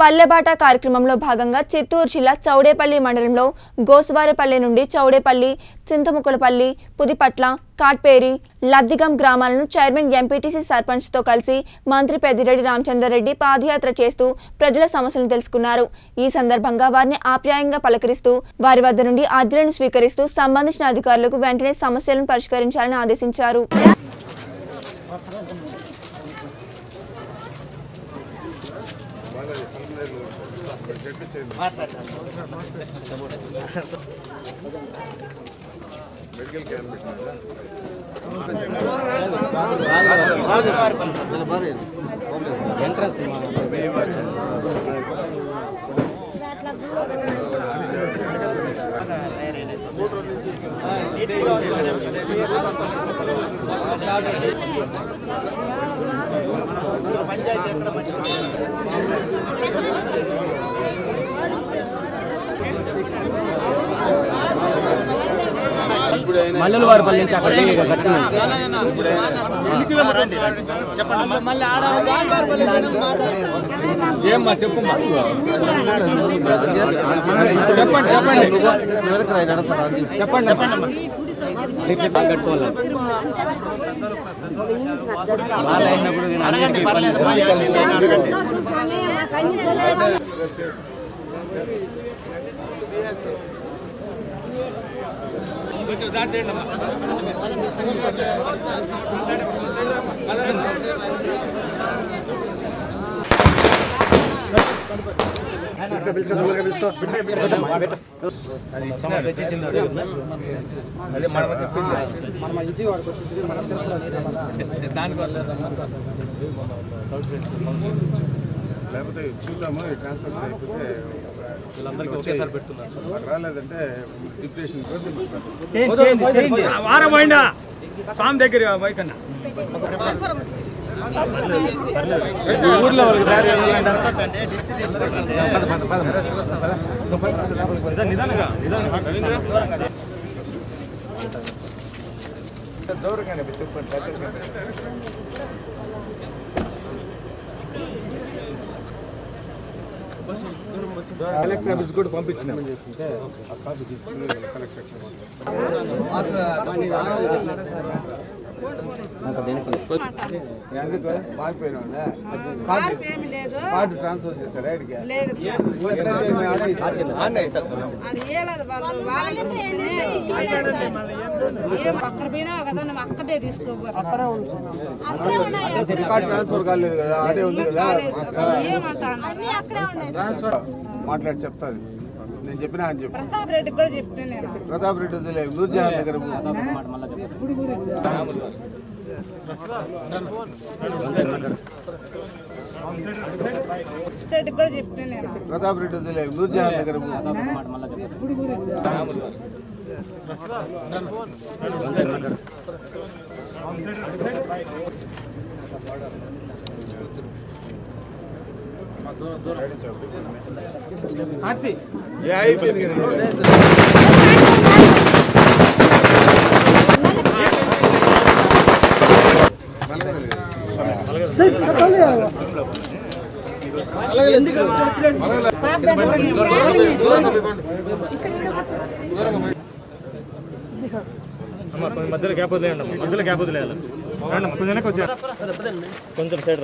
పల్లెబాట కార్యక్రమంలో భాగంగా చిత్తూరు జిల్లా చౌడేపల్లి మండలంలో గోసువారిపల్లి నుండి చౌడేపల్లి చింతముకులపల్లి పుదిపట్ల కాట్పేరి లద్దిగం గ్రామాలను చైర్మన్ ఎంపీటీసీ సర్పంచ్తో కలిసి మంత్రి పెద్దిరెడ్డి రామచంద్రారెడ్డి పాదయాత్ర చేస్తూ ప్రజల సమస్యలను తెలుసుకున్నారు ఈ సందర్భంగా వారిని ఆప్యాయంగా పలకరిస్తూ వారి వద్ద నుండి అర్జీలను స్వీకరిస్తూ సంబంధించిన అధికారులకు వెంటనే సమస్యలను పరిష్కరించాలని ఆదేశించారు మెడికల్ క్యాంప్ పెట్టినారా మల్లెల వారి పల్లె నుంచి అక్కడ దిగి కట్టినాను ఏమ్మా చెప్పమ్మా చెప్పండి చెప్పండి చెప్పండి చెప్పండి బాగా కట్టుకోవాలి బాగా అయినప్పుడు నేను అందరికీ అదే మనం చెప్పింది దానివల్ల లేకపోతే చూద్దాము ఈ ట్రాన్స్ఫర్స్ అయిపోతే వీళ్ళందరికీ ఒకేసారి పెట్టున్నారు మాకు రాలేదంటే డిప్యూటేషన్ వారం పోయిందా ఫామ్ దగ్గర పోయికన్నా ఊర్లో వాళ్ళకి దారి ఏమైందా? పద, పద, పద. నిదానంగా, నిదానంగా, నిదానంగా. రవీంద్ర. దూరంగానే పెట్టుకోండి దగ్గరగా కలెక్టర్ ఆఫీస్ కూడా పంపించిన చేస్తుంటే ఆ కాపీ తీసుకుని కలెక్టర్ ఎందుకు మారిపోయినా మార్పు ఏమీ లేదు కార్డు ట్రాన్స్ఫర్ చేశారా ఇక్కడికి లేదు ఎట్లయితే మేము ఆడే ఇస్తాం. అది ఏలేదు వాళ్ళు వాళ్ళకి ఏం అక్కడ పోయినా కదా నువ్వు అక్కడే తీసుకోబోరు కార్డు ట్రాన్స్ఫర్ కాలేదు కదా ఆడే ఉంది కదా ఏమంటాను ట్రాన్స్ఫర్ మాట్లాడి చెప్తాది నేను చెప్పినా అని చెప్పు ప్రతాప్ రెడ్డి కూడా చెప్తాను నేను ప్రతాప్ రెడ్డి వదిలే నూర్జహాన్ దగ్గర పో. రెడ్డి కూడా చెప్తాను నేను ప్రతాప్ రెడ్డి వదిలే నూర్జహాన్ దగ్గర పో. ఏ అయిపోయింది కదా అమ్మ కొంచెం మధ్యలో గ్యాప్ వదిలేయండి అమ్మ మధ్యలో గ్యాప్ వదిలేయాలి రండి అమ్మ, కొంచెం వెనక్కి వచ్చా కొంచెం సైడ్ రా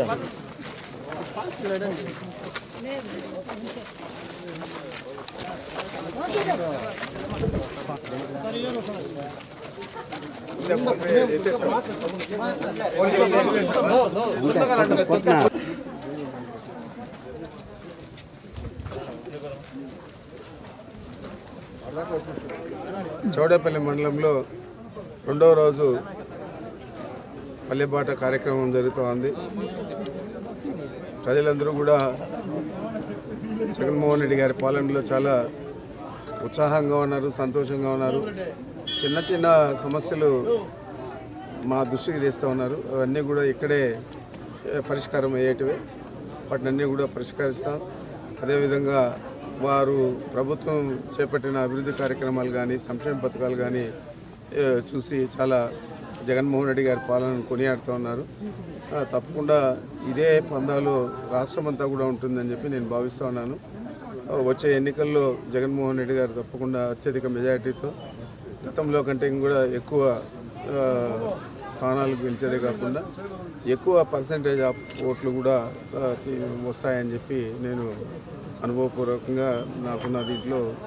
చౌడేపల్లి మండలంలో రెండవ రోజు పల్లెబాట కార్యక్రమం జరుగుతూ ఉంది ప్రజలందరూ కూడా జగన్మోహన్ రెడ్డి గారి పాలనలో చాలా ఉత్సాహంగా ఉన్నారు సంతోషంగా ఉన్నారు చిన్న చిన్న సమస్యలు మా దృష్టికి తెస్తూ ఉన్నారు అవన్నీ కూడా ఇక్కడే ఏ, పరిష్కారం అయ్యేటివే వాటిని అన్నీ కూడా పరిష్కరిస్తాం అదేవిధంగా వారు ప్రభుత్వం చేపట్టిన అభివృద్ధి కార్యక్రమాలు కానీ సంక్షేమ పథకాలు కానీ ఏ, చూసి చాలా జగన్మోహన్ రెడ్డి గారి పాలనను కొనియాడుతూ ఉన్నారు ఆ, తప్పకుండా ఇదే పందాలు రాష్ట్రం అంతా కూడా ఉంటుందని చెప్పి నేను భావిస్తూ ఉన్నాను ఆ, వచ్చే ఎన్నికల్లో జగన్మోహన్ రెడ్డి గారు తప్పకుండా అత్యధిక మెజారిటీతో గతంలో కంటే కూడా ఎక్కువ ఆ, స్థానాలు గెలిచేదే కాకుండా ఎక్కువ పర్సంటేజ్ ఆఫ్ ఓట్లు కూడా ఆ, తీ- వస్తాయని చెప్పి నేను అనుభవపూర్వకంగా నాకున్న దీంట్లో